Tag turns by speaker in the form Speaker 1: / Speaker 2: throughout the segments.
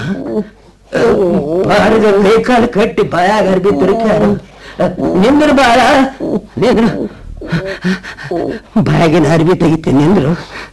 Speaker 1: ಬಾರಿದ ಕೈ ಕಾಲು ಕಟ್ಟಿ ಬಾಯಾಗ ಅರ್ಬಿ ತುರುಕ್ಯಾರ ನಿಂದ್ರು ಬಾಳ ನಿಂದ್ರು ಬಾಯಾಗಿನ ಅರ್ಬಿ ತೆಗಿತೀನಿ ನಿಂದ್ರು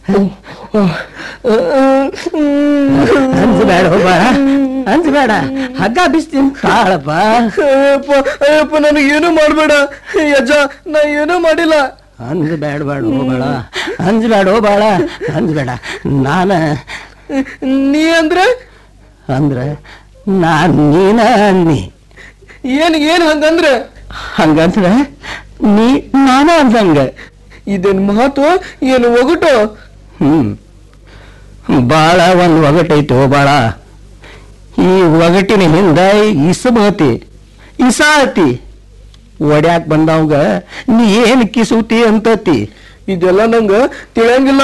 Speaker 1: ಅಂಜಬೇಡ ಬಾಳ ಅಂಜಬೇಡ ಹಗ್ಗ ಬಿಸ್ತೀನಿ ಕಾಳಪ್ಪ
Speaker 2: ಅಯ್ಯಪ್ಪ ಅಯ್ಯಪ್ಪ ನನಗೇನು ಮಾಡ್ಬೇಡ ಯಜ್ಜ ನಾ ಏನೂ ಮಾಡಿಲ್ಲ
Speaker 1: ಅಂಜಬೇಡ ಬೇಡ ಹೋಗ್ಬೇಡ ಅಂಜಬೇಡ ಬಾಳ ಅಂಜಬೇಡ ನಾನ
Speaker 2: ನೀ ಅಂದ್ರೆ
Speaker 1: ಅಂದ್ರೆ ನಾನ್ ನೀನ ಅನ್ನಿ
Speaker 2: ಏನ್ ಏನ್ ಹಂಗಂದ್ರೆ
Speaker 1: ಹಂಗಂದ್ರೆ ನೀ ನಾನ ಅಂದಂಗ
Speaker 2: ಇದೇನ್ ಮಾತು ಏನು ಒಗಟು
Speaker 1: ಹ್ಮ್ ಬಾಳ ಒಂದ್ ಒಗಟೈತು ಬಾಳ ಈ ಒಗಟಿನ ಹಿಂದ ಇಸಬತಿ ಇಸಾತಿ ಒಡ್ಯಾಕ್ ಬಂದವಂಗ ನೀ ಏನ್ ಕಿಸುತಿ ಅಂತತಿ
Speaker 2: ಇದೆಲ್ಲ ನಂಗ ತಿಳಿಯಂಗಿಲ್ಲ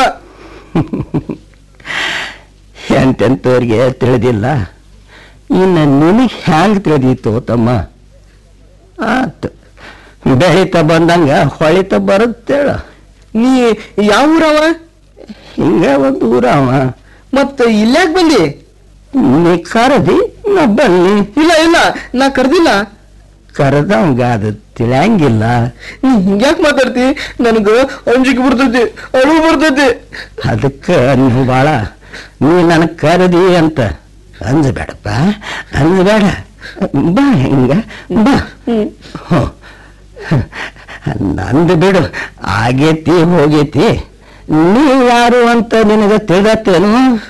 Speaker 1: ಎಂತೆಂತವ್ರಿಗೆ ತಿಳಿದಿಲ್ಲ ಇನ್ನು ನಿನಗೆ ಹ್ಯಾಂಗ ತಿಳಿದಿತ್ತು ತಮ್ಮ ಆತು ಬೆಳಿತ ಬಂದಂಗ ಹೊಳಿತ ಬರುತ್ತೇಳ
Speaker 2: ನೀ ಯಾವ ಊರವ
Speaker 1: ಹಿಂಗ ಒಂದು ಊರವ
Speaker 2: ಮತ್ತ ಇಲ್ಯಾಕ್ ಬಂದಿ
Speaker 1: ನೀ ಕರದಿ ನಾ ಬನ್ನಿ
Speaker 2: ಇಲ್ಲ ಇಲ್ಲ ನಾ ಕರ್ದಿಲ್ಲ
Speaker 1: ಕರೆದವಂಗ ಅದು ತಿಳಿಯಂಗಿಲ್ಲ
Speaker 2: ನೀ ಹಿಂಗ್ಯಾಕ್ ಮಾತಾಡ್ತಿ ನನಗ ಅಂಜಿಕೆ ಬರ್ತೈತಿ ಅಳು ಬರ್ತೈತಿ
Speaker 1: ಅದಕ್ಕೆ ನೀವು ಭಾಳ ನೀ ನನಗೆ ಕರದಿ ಅಂತ ಅಂಜಬೇಡಪ್ಪ ಅಂಜಬೇಡ ಬಾ ಹಿಂಗ ಬಾ ಹ್ಞೂ ನಂದು ಬಿಡು ಆಗೇತಿ ಹೋಗೈತಿ ನೀ ಯಾರು ಅಂತ ನಿನಗೆ ತಿಳಿದತ್ತೇನು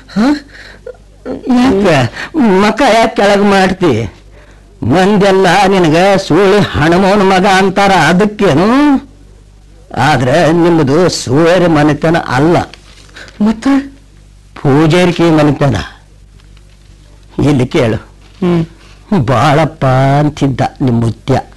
Speaker 1: ಯಾಕ ಮಕ ಯಾಕೆ ಕೆಳಗೆ ಮಾಡ್ತಿ ಮಂದೆಲ್ಲ ನಿನಗ ಸುಳ್ಳಿ ಹಣಮೋನ ಮಗ ಅಂತಾರ ಅದಕ್ಕೇನು ಆದ್ರೆ ನಿಮ್ಮದು ಸುಳ್ಳೇರಿ ಮನೆತನ ಅಲ್ಲ
Speaker 2: ಮತ್ತ
Speaker 1: ಪೂಜಾರಿಕೆ ಮನೆತನ ಇಲ್ಲಿ ಕೇಳು ಬಾಳಪ್ಪ ಅಂತಿದ್ದ ನಿಮ್ಮ ಮುತ್ಯ